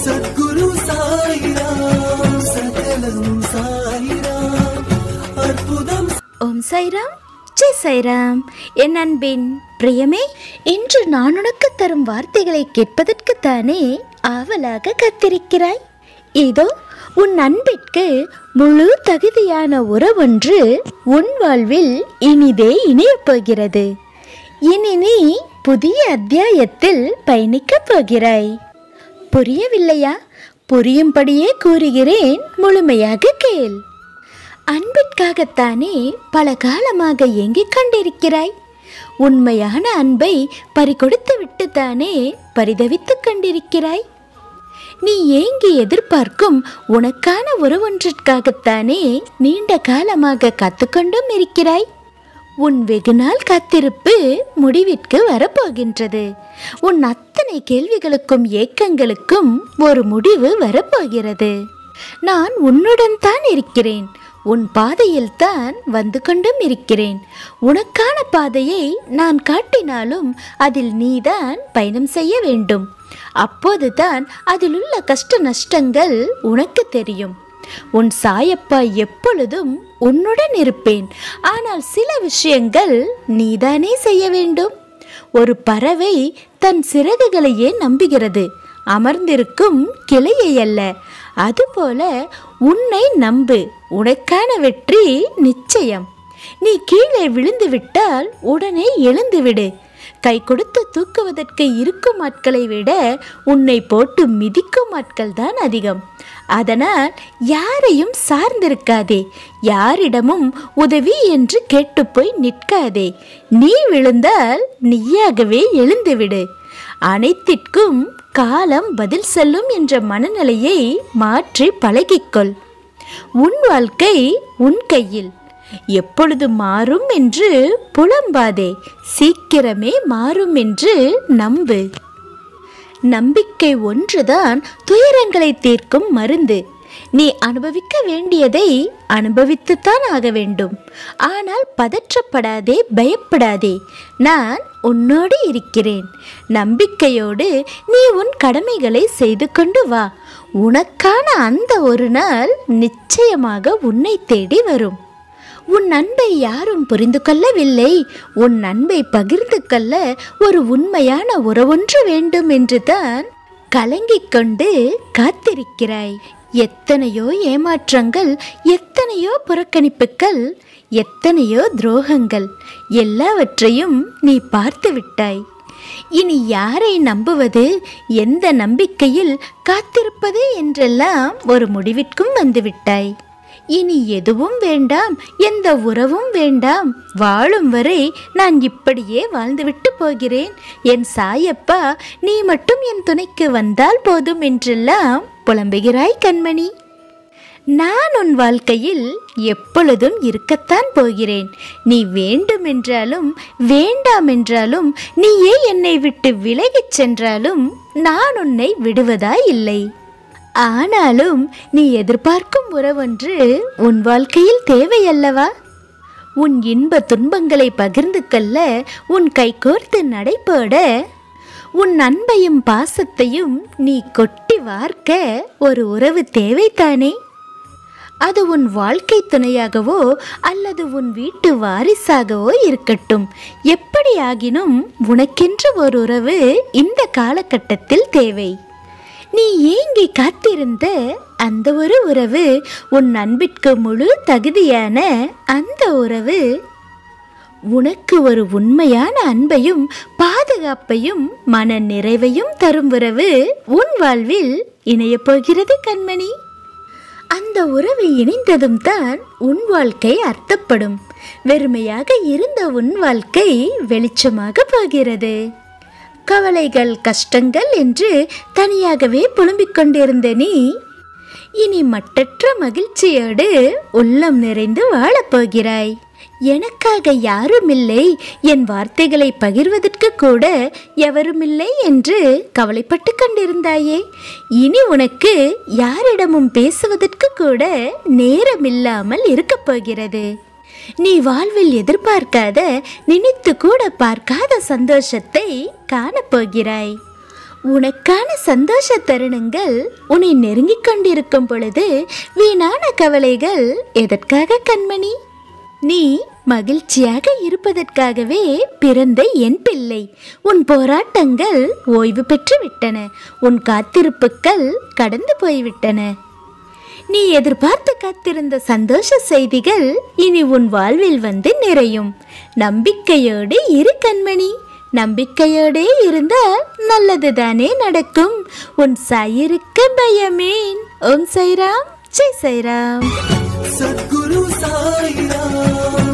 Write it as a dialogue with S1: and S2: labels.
S1: சத்குரு சாயிராம் சகலம் சாயிராம் அற்புதம்
S2: ஓம் சைராம் ஜெய் சைராம் என் அன்பின் பிரியமே இன்று நான் உனக்கு தரும் வார்த்தைகளை கேட்பதற்குத்தானே ஆவலாக காத்திருக்கிறாய் இதோ உன் அன்பிற்கு முழு தகுதியான உறவொன்று உன் வாழ்வில் இனிதே இணையப் போகிறது இனி நீ புதிய அத்தியாயத்தில் பயணிக்கப் போகிறாய் புரியவில்லையா புரியும்படியே கூறுகிறேன் முழுமையாக கேள் அன்பிற்காகத்தானே பல காலமாக ஏங்கிக் கொண்டிருக்கிறாய் உண்மையான அன்பை பறிகொடுத்து விட்டுத்தானே பரிதவித்துக் கொண்டிருக்கிறாய் நீ ஏங்கி எதிர்பார்க்கும் உனக்கான உறவொன்றிற்காகத்தானே நீண்ட காலமாக காத்துக்கொண்டும் இருக்கிறாய் உன் வெகுநாள் காத்திருப்பு முடிவிற்கு வரப்போகின்றது உன் அத்தனை கேள்விகளுக்கும் ஏக்கங்களுக்கும் ஒரு முடிவு வரப்போகிறது நான் உன்னுடன் தான் இருக்கிறேன் உன் பாதையில் தான் வந்து கொண்டும் இருக்கிறேன் உனக்கான பாதையை நான் காட்டினாலும் அதில் நீதான் பயணம் செய்ய வேண்டும் அப்போதுதான் அதில் உள்ள கஷ்ட நஷ்டங்கள் உனக்கு தெரியும் உன் சாயப்பா எப்பொழுதும் உன்னுடன் இருப்பேன் ஆனால் சில விஷயங்கள் நீதானே செய்ய வேண்டும் ஒரு பறவை தன் சிறகுகளையே நம்புகிறது அமர்ந்திருக்கும் கிளையை அல்ல அதுபோல உன்னை நம்பு உனக்கான வெற்றி நிச்சயம் நீ கீழே விழுந்து விட்டால் உடனே எழுந்து விடு கை கொடுத்து தூக்குவதற்கு இருக்கும் ஆட்களை விட உன்னை போட்டு மிதிக்கும் ஆட்கள் தான் அதிகம் அதனால் யாரையும் சார்ந்திருக்காதே யாரிடமும் உதவி என்று கேட்டு போய் நிற்காதே நீ விழுந்தால் நீயாகவே எழுந்துவிடு அனைத்திற்கும் காலம் பதில் சொல்லும் என்ற மனநிலையை மாற்றி பழகிக்கொள் உன் வாழ்க்கை உன் கையில் எப்பொழுது மாறும் என்று புலம்பாதே சீக்கிரமே மாறும் என்று நம்பு நம்பிக்கை ஒன்றுதான் துயரங்களை தீர்க்கும் மருந்து நீ அனுபவிக்க வேண்டியதை அனுபவித்துத்தான் ஆக வேண்டும் ஆனால் பதற்றப்படாதே பயப்படாதே நான் உன்னோடு இருக்கிறேன் நம்பிக்கையோடு நீ உன் கடமைகளை செய்து கொண்டு வா உனக்கான அந்த ஒரு நாள் நிச்சயமாக உன்னை தேடி வரும் உன் அன்பை யாரும் புரிந்து கொள்ளவில்லை உன் அன்பை பகிர்ந்து கொள்ள ஒரு உண்மையான உறவொன்று வேண்டும் என்று தான் கலங்கிக் கொண்டு காத்திருக்கிறாய் எத்தனையோ ஏமாற்றங்கள் எத்தனையோ புறக்கணிப்புகள் எத்தனையோ துரோகங்கள் எல்லாவற்றையும் நீ பார்த்து விட்டாய் இனி யாரை நம்புவது எந்த நம்பிக்கையில் காத்திருப்பது என்றெல்லாம் ஒரு முடிவிற்கும் வந்துவிட்டாய் இனி எதுவும் வேண்டாம் எந்த உறவும் வேண்டாம் வாழும் வரை நான் இப்படியே வாழ்ந்துவிட்டு போகிறேன் என் சாயப்பா நீ மட்டும் என் துணைக்கு வந்தால் போதும் என்றெல்லாம் புலம்புகிறாய் கண்மணி நான் உன் வாழ்க்கையில் எப்பொழுதும் இருக்கத்தான் போகிறேன் நீ வேண்டும் என்றாலும் வேண்டாம் என்றாலும் நீயே என்னை விட்டு விலகிச் சென்றாலும் நான் உன்னை விடுவதாய் இல்லை ஆனாலும் நீ எதிர்பார்க்கும் உறவொன்று உன் வாழ்க்கையில் தேவையல்லவா உன் இன்ப துன்பங்களை பகிர்ந்து கொள்ள உன் கைகோர்த்து நடைபோட உன் அன்பையும் பாசத்தையும் நீ கொட்டி வார்க்க ஒரு உறவு தேவைத்தானே அது உன் வாழ்க்கை துணையாகவோ அல்லது உன் வீட்டு வாரிசாகவோ இருக்கட்டும் எப்படியாகினும் உனக்கென்று ஒரு உறவு இந்த காலகட்டத்தில் தேவை நீ ஏங்கி காத்திருந்த அந்த ஒரு உறவு உன் அன்பிற்கு முழு தகுதியான அந்த உறவு உனக்கு ஒரு உண்மையான அன்பையும் பாதுகாப்பையும் மன நிறைவையும் தரும் உறவு உன் வாழ்வில் இணையப் போகிறது கண்மணி அந்த உறவு இணைந்ததும் தான் உன் வாழ்க்கை அர்த்தப்படும் வெறுமையாக இருந்த உன் வாழ்க்கை வெளிச்சமாக போகிறது கவலைகள் கஷ்டங்கள் என்று தனியாகவே புலம்பிக் கொண்டிருந்த நீ இனி மட்டற்ற மகிழ்ச்சியோடு உள்ளம் நிறைந்து வாழப்போகிறாய் எனக்காக யாருமில்லை என் வார்த்தைகளை பகிர்வதற்கு கூட எவருமில்லை என்று கவலைப்பட்டு கொண்டிருந்தாயே இனி உனக்கு யாரிடமும் பேசுவதற்கு கூட நேரமில்லாமல் இருக்கப் போகிறது நீ வாழ்வில் எதிர்பார்க்காத நினைத்து கூட பார்க்காத சந்தோஷத்தை காணப்போகிறாய் உனக்கான சந்தோஷ தருணங்கள் உன்னை நெருங்கிக் கொண்டிருக்கும் பொழுது வீணான கவலைகள் எதற்காக கண்மணி நீ மகிழ்ச்சியாக இருப்பதற்காகவே பிறந்த என் பிள்ளை உன் போராட்டங்கள் ஓய்வு பெற்று விட்டன உன் காத்திருப்புகள் கடந்து போய்விட்டன நீ எதிர்பார்த்து காத்திருந்த சந்தோஷ செய்திகள் இனி உன் வாழ்வில் வந்து நிறையும் நம்பிக்கையோடு இரு கண்மணி நம்பிக்கையோடே இருந்தால் நல்லதுதானே நடக்கும் உன் சாயிருக்க பயமேன் ஓம் சைராம் ஜெய் சைராம்
S1: சத்குரு சாய்ராம்